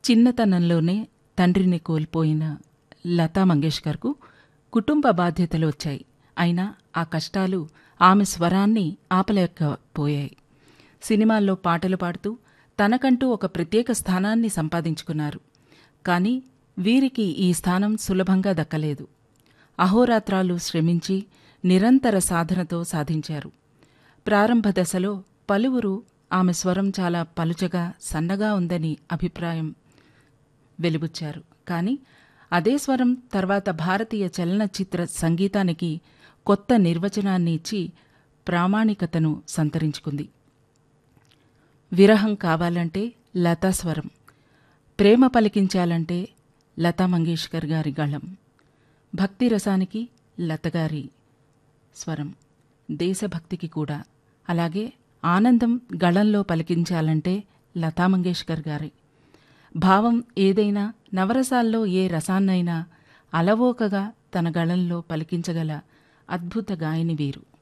చిన్నతనంలోనే తండ్రిని కోల్పోయిన లతా మంగేష్కర్కు కుటుంబ బాధ్యతలు వచ్చాయి అయినా ఆ కష్టాలు ఆమె స్వరాన్ని ఆపలేకపోయాయి సినిమాల్లో పాటలు పాడుతూ తనకంటూ ఒక ప్రత్యేక స్థానాన్ని సంపాదించుకున్నారు కానీ వీరికి ఈ స్థానం సులభంగా దక్కలేదు అహోరాత్రాలు శ్రమించి నిరంతర సాధనతో సాధించారు ప్రారంభ దశలో పలువురు ఆమె స్వరం చాలా పలుచగా సన్నగా ఉందని అభిప్రాయం వెలుబుచ్చారు కానీ అదే స్వరం తర్వాత భారతీయ చలనచిత్ర సంగీతానికి కొత్త నిర్వచనాన్ని ఇచ్చి ప్రామాణికతను సంతరించుకుంది విరహం కావాలంటే లతా స్వరం ప్రేమ పలికించాలంటే లతా మంగేష్కర్ గారి గళం భక్తి రసానికి లతగారి స్వరం దేశభక్తికి కూడా అలాగే ఆనందం గళంలో పలికించాలంటే లతా మంగేష్కర్ గారి భావం ఏదైనా నవరసాల్లో ఏ రసాన్నైనా అలవోకగా తన గళంలో పలికించగల అద్భుత గాయని వీరు